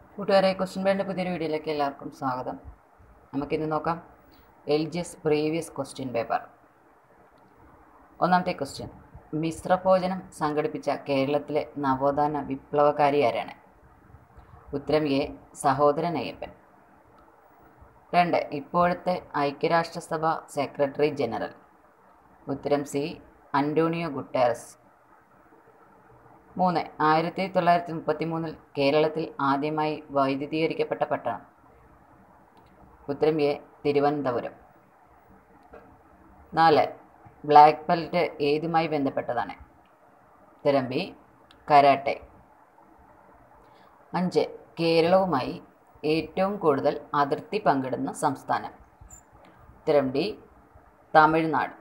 കൂട്ടുകാരെ ക്വസ്റ്റ്യൻ പേരിൻ്റെ പുതിയൊരു വീഡിയോയിലേക്ക് എല്ലാവർക്കും സ്വാഗതം നമുക്കിന്ന് നോക്കാം L G S previous question paper ഒന്നാമത്തെ ക്വസ്റ്റ്യൻ മിശ്രഭോജനം സംഘടിപ്പിച്ച കേരളത്തിലെ നവോത്ഥാന വിപ്ലവകാരി ആരാണ് ഉത്തരം എ സഹോദരൻ അയ്യപ്പൻ രണ്ട് ഇപ്പോഴത്തെ ഐക്യരാഷ്ട്രസഭ സെക്രട്ടറി ജനറൽ ഉത്തരം സി അന്റോണിയോ ഗുട്ടേറസ് മൂന്ന് ആയിരത്തി തൊള്ളായിരത്തി മുപ്പത്തി മൂന്നിൽ കേരളത്തിൽ ആദ്യമായി വൈദ്യുതീകരിക്കപ്പെട്ട പട്ടണം ഉത്തരം എ തിരുവനന്തപുരം നാല് ബ്ലാക്ക് ബെൽറ്റ് ഏതുമായി ബന്ധപ്പെട്ടതാണ് ഉത്തരം ബി കരാട്ടെ അഞ്ച് കേരളവുമായി ഏറ്റവും കൂടുതൽ അതിർത്തി പങ്കിടുന്ന സംസ്ഥാനം ഉത്തരം ഡി തമിഴ്നാട്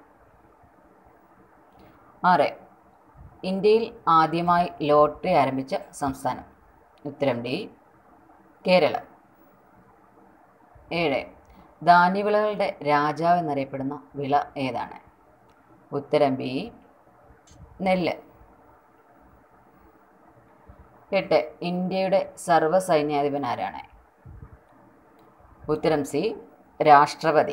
ആറ് ഇന്ത്യയിൽ ആദ്യമായി ലോട്ടറി ആരംഭിച്ച സംസ്ഥാനം ഉത്തരം ഡി കേരളം ഏഴ് ധാന്യവിളകളുടെ രാജാവ് എന്നറിയപ്പെടുന്ന വിള ഏതാണ് ഉത്തരം ബി നെല്ല് എട്ട് ഇന്ത്യയുടെ സർവ്വസൈന്യാധിപൻ ആരാണ് ഉത്തരം സി രാഷ്ട്രപതി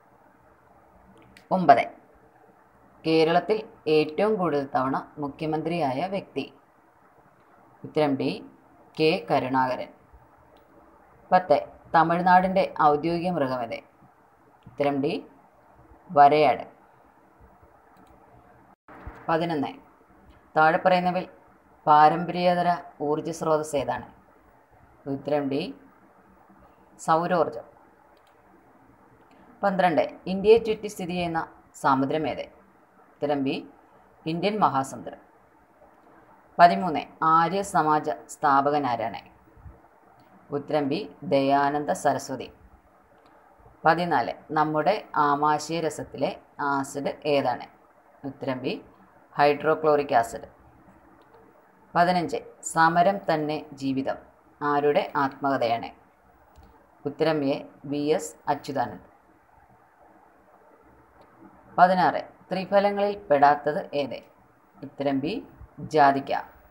ഒമ്പത് കേരളത്തിൽ ഏറ്റവും കൂടുതൽ തവണ മുഖ്യമന്ത്രിയായ വ്യക്തി ഉത്തരം ഡി കെ കരുണാകരൻ പത്ത് തമിഴ്നാടിൻ്റെ ഔദ്യോഗിക മൃഗമേത് ഉത്തരം ഡി വരയാട് പതിനൊന്ന് താഴെ പറയുന്നവയിൽ പാരമ്പര്യേതര ഊർജ സ്രോതസ് ഏതാണ് ഉത്തരം ഡി സൗരോർജം പന്ത്രണ്ട് ഇന്ത്യയെ ചുറ്റി സ്ഥിതി ചെയ്യുന്ന സമുദ്രം ഏത് ഉത്തരം ബി ഇന്ത്യൻ മഹാസമുദ്രം പതിമൂന്ന് ആര്യ സമാജ സ്ഥാപകൻ ആരാണ് ഉത്തരം ബി ദയാനന്ദ സരസ്വതി പതിനാല് നമ്മുടെ ആമാശയ രസത്തിലെ ആസിഡ് ഏതാണ് ഉത്തരം ബി ഹൈഡ്രോക്ലോറിക് ആസിഡ് പതിനഞ്ച് സമരം തന്നെ ജീവിതം ആരുടെ ആത്മകഥയാണ് ഉത്തരം എ വി എസ് അച്യുതാനന്ദ് പതിനാറ് ത്രിഫലങ്ങളിൽ പെടാത്തത് ഏത് ഉത്തരം ബി ജാതിക്ക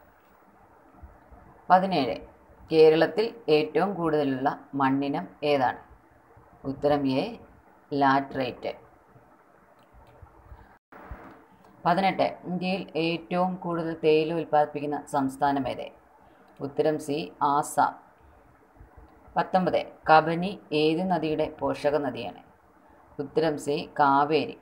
പതിനേഴ് കേരളത്തിൽ ഏറ്റവും കൂടുതലുള്ള മണ്ണിനം ഏതാണ് ഉത്തരം എ ലാറ്ററൈറ്റ് പതിനെട്ട് ഇന്ത്യയിൽ ഏറ്റവും കൂടുതൽ തേയില ഉൽപ്പാദിപ്പിക്കുന്ന സംസ്ഥാനം ഏത് ഉത്തരം സി ആസാം പത്തൊമ്പത് കബനി ഏത് നദിയുടെ പോഷക നദിയാണ് ഉത്തരം സി കാവേരി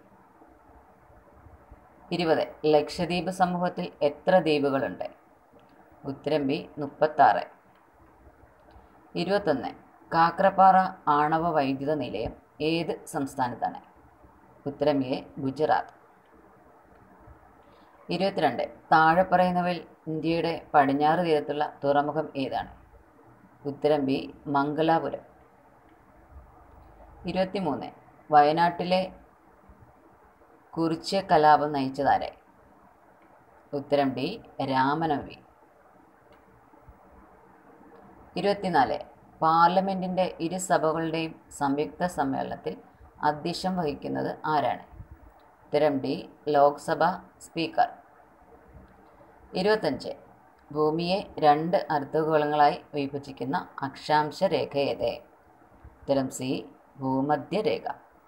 ഇരുപത് ലക്ഷദ്വീപ് സമൂഹത്തിൽ എത്ര ദ്വീപുകളുണ്ട് ഉത്തരം ബി മുപ്പത്താറ് ഇരുപത്തൊന്ന് കാക്രപ്പാറ ആണവ വൈദ്യുത നിലയം ഏത് സംസ്ഥാനത്താണ് ഉത്തരം എ ഗുജറാത്ത് ഇരുപത്തിരണ്ട് താഴെ പറയുന്നവയിൽ ഇന്ത്യയുടെ പടിഞ്ഞാറ് തീരത്തുള്ള തുറമുഖം ഏതാണ് ഉത്തരം ബി മംഗലാപുരം ഇരുപത്തിമൂന്ന് വയനാട്ടിലെ കുറിച്യ കലാപം നയിച്ചതാരെ ഉത്തരം ഡി രാമനവമി ഇരുപത്തിനാല് പാർലമെൻറ്റിൻ്റെ ഇരു സഭകളുടെയും സംയുക്ത സമ്മേളനത്തിൽ അധ്യക്ഷം വഹിക്കുന്നത് ആരാണ് ഉത്തരം ഡി ലോക്സഭ സ്പീക്കർ ഇരുപത്തഞ്ച് ഭൂമിയെ രണ്ട് അർദ്ധഗോളങ്ങളായി വിഭജിക്കുന്ന അക്ഷാംശ രേഖ ഏത് ഉത്തരം സി ഭൂമധ്യരേഖ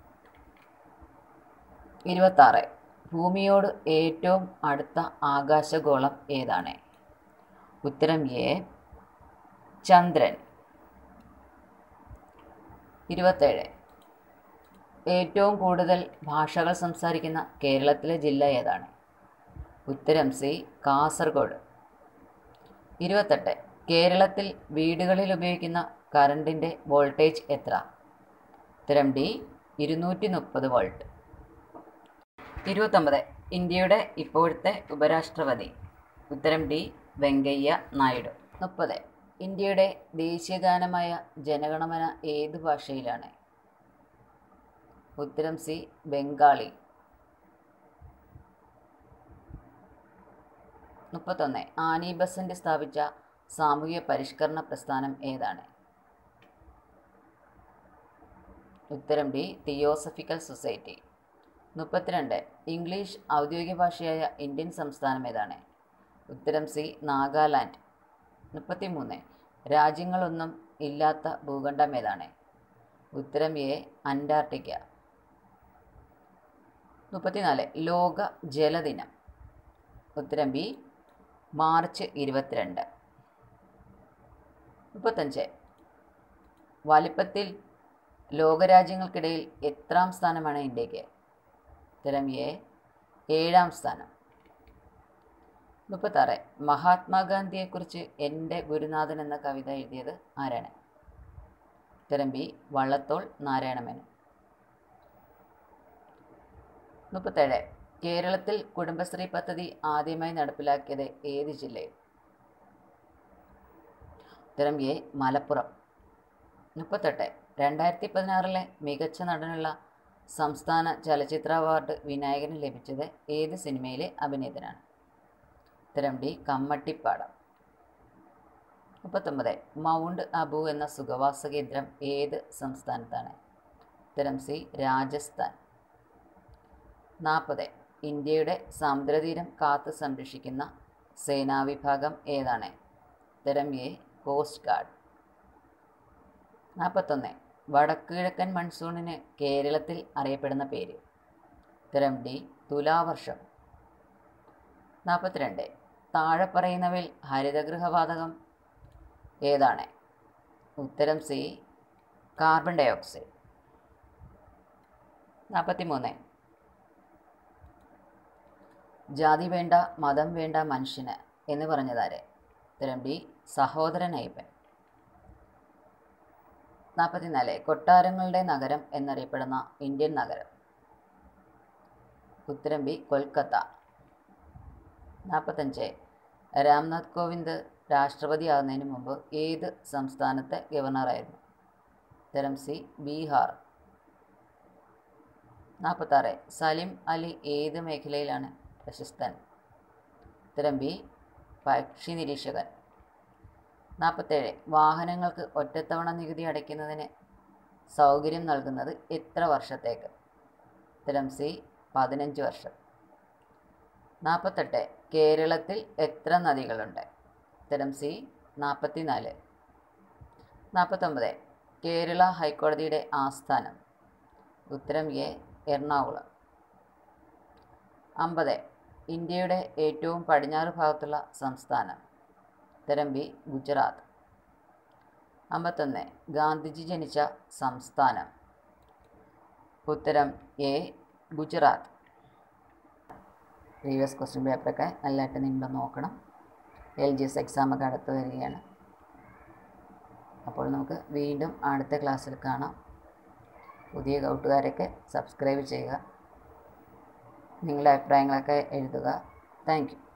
ഇരുപത്താറ് ഭൂമിയോട് ഏറ്റവും അടുത്ത ആകാശഗോളം ഏതാണ് ഉത്തരം എ ചന്ദ്രൻ ഇരുപത്തേഴ് ഏറ്റവും കൂടുതൽ ഭാഷകൾ സംസാരിക്കുന്ന കേരളത്തിലെ ജില്ല ഏതാണ് ഉത്തരം സി കാസർഗോഡ് ഇരുപത്തെട്ട് കേരളത്തിൽ വീടുകളിൽ ഉപയോഗിക്കുന്ന കറണ്ടിൻ്റെ വോൾട്ടേജ് എത്ര ഉത്തരം ഡി ഇരുന്നൂറ്റി മുപ്പത് വോൾട്ട് ഇരുപത്തൊമ്പത് ഇന്ത്യയുടെ ഇപ്പോഴത്തെ ഉപരാഷ്ട്രപതി ഉത്തരം ഡി വെങ്കയ്യ നായിഡു മുപ്പത് ഇന്ത്യയുടെ ദേശീയഗാനമായ ജനഗണമന ഏത് ഭാഷയിലാണ് ഉത്തരം സി ബംഗാളി മുപ്പത്തൊന്ന് ആനി ബസന്റ് സ്ഥാപിച്ച സാമൂഹ്യ പരിഷ്കരണ പ്രസ്ഥാനം ഏതാണ് ഉത്തരം ഡി തിയോസഫിക്കൽ സൊസൈറ്റി മുപ്പത്തിരണ്ട് ഇംഗ്ലീഷ് ഔദ്യോഗിക ഭാഷയായ ഇന്ത്യൻ സംസ്ഥാനം ഏതാണ് ഉത്തരം സി നാഗാലാൻഡ് മുപ്പത്തിമൂന്ന് രാജ്യങ്ങളൊന്നും ഇല്ലാത്ത ഭൂഖണ്ഡം ഏതാണ് ഉത്തരം എ അന്റാർട്ടിക്ക മുപ്പത്തിനാല് ലോക ജലദിനം ഉത്തരം ബി മാർച്ച് ഇരുപത്തിരണ്ട് മുപ്പത്തഞ്ച് വലിപ്പത്തിൽ ലോകരാജ്യങ്ങൾക്കിടയിൽ എത്രാം സ്ഥാനമാണ് ഇന്ത്യക്ക് ഉത്തരം എ ഏഴാം സ്ഥാനം മുപ്പത്താറ് മഹാത്മാഗാന്ധിയെക്കുറിച്ച് എൻ്റെ ഗുരുനാഥൻ എന്ന കവിത എഴുതിയത് ആരാണ് ഉത്തരം ബി വള്ളത്തോൾ നാരായണമേനൻ മുപ്പത്തേഴ് കേരളത്തിൽ കുടുംബശ്രീ പദ്ധതി ആദ്യമായി നടപ്പിലാക്കിയത് ഏത് ജില്ലയിൽ ഉത്തരം എ മലപ്പുറം മുപ്പത്തെട്ട് രണ്ടായിരത്തി പതിനാറിലെ മികച്ച നടനുള്ള സംസ്ഥാന ചലച്ചിത്ര അവാർഡ് വിനായകന് ലഭിച്ചത് ഏത് സിനിമയിലെ അഭിനേതനാണ് ഉത്തരം ഡി കമ്മട്ടിപ്പാടം മുപ്പത്തൊമ്പത് മൗണ്ട് അബു എന്ന സുഖവാസ കേന്ദ്രം ഏത് സംസ്ഥാനത്താണ് ഉത്തരം സി രാജസ്ഥാൻ നാൽപ്പത് ഇന്ത്യയുടെ സമുദ്രതീരം കാത്തു സംരക്ഷിക്കുന്ന സേനാവിഭാഗം ഏതാണ് ഉത്തരം എ കോസ്റ്റ് ഗാർഡ് നാൽപ്പത്തൊന്ന് വടക്കുകിഴക്കൻ മൺസൂണിന് കേരളത്തിൽ അറിയപ്പെടുന്ന പേര് ഉത്തരം ഡി തുലാവർഷം നാൽപ്പത്തിരണ്ട് താഴെ പറയുന്നവയിൽ ഹരിതഗൃഹവാതകം ഏതാണ് ഉത്തരം സി കാർബൺ ഡൈ ഓക്സൈഡ് നാൽപ്പത്തി മൂന്ന് ജാതി വേണ്ട മതം വേണ്ട മനുഷ്യന് എന്ന് പറഞ്ഞതാരെ ഉത്തരം ഡി സഹോദരൻ അയ്യപ്പൻ നാൽപ്പത്തിനാല് കൊട്ടാരങ്ങളുടെ നഗരം എന്നറിയപ്പെടുന്ന ഇന്ത്യൻ നഗരം ഉത്തരം ബി കൊൽക്കത്ത നാൽപ്പത്തഞ്ച് രാംനാഥ് കോവിന്ദ് രാഷ്ട്രപതിയാകുന്നതിന് മുമ്പ് ഏത് സംസ്ഥാനത്തെ ഗവർണറായിരുന്നു ഉത്തരം സി ബീഹാർ നാൽപ്പത്താറ് സലിം അലി ഏത് മേഖലയിലാണ് പ്രശസ്തൻ ഉത്തരം ബി പക്ഷി നിരീക്ഷകൻ നാൽപ്പത്തേഴ് വാഹനങ്ങൾക്ക് ഒറ്റത്തവണ നികുതി അടയ്ക്കുന്നതിന് സൗകര്യം നൽകുന്നത് എത്ര വർഷത്തേക്ക് ഉത്തരം സി പതിനഞ്ച് വർഷം നാൽപ്പത്തെട്ട് കേരളത്തിൽ എത്ര നദികളുണ്ട് ഉത്തരം സി നാൽപ്പത്തിനാല് നാൽപ്പത്തൊമ്പത് കേരള ഹൈക്കോടതിയുടെ ആസ്ഥാനം ഉത്തരം എ എറണാകുളം അമ്പത് ഇന്ത്യയുടെ ഏറ്റവും പടിഞ്ഞാറ് ഭാഗത്തുള്ള സംസ്ഥാനം ഉത്തരം ബി ഗുജറാത്ത് അമ്പത്തൊന്ന് ഗാന്ധിജി ജനിച്ച സംസ്ഥാനം ഉത്തരം എ ഗുജറാത്ത് പ്രീവിയസ് ക്വസ്റ്റ്യൻ പേപ്പറൊക്കെ നല്ലതായിട്ട് നിങ്ങൾ നോക്കണം എൽ ജി എസ് എക്സാമൊക്കെ അടുത്ത് വരികയാണ് അപ്പോൾ നമുക്ക് വീണ്ടും അടുത്ത ക്ലാസ്സിൽ കാണാം പുതിയ കൂട്ടുകാരൊക്കെ സബ്സ്ക്രൈബ് ചെയ്യുക നിങ്ങളുടെ അഭിപ്രായങ്ങളൊക്കെ എഴുതുക താങ്ക് യു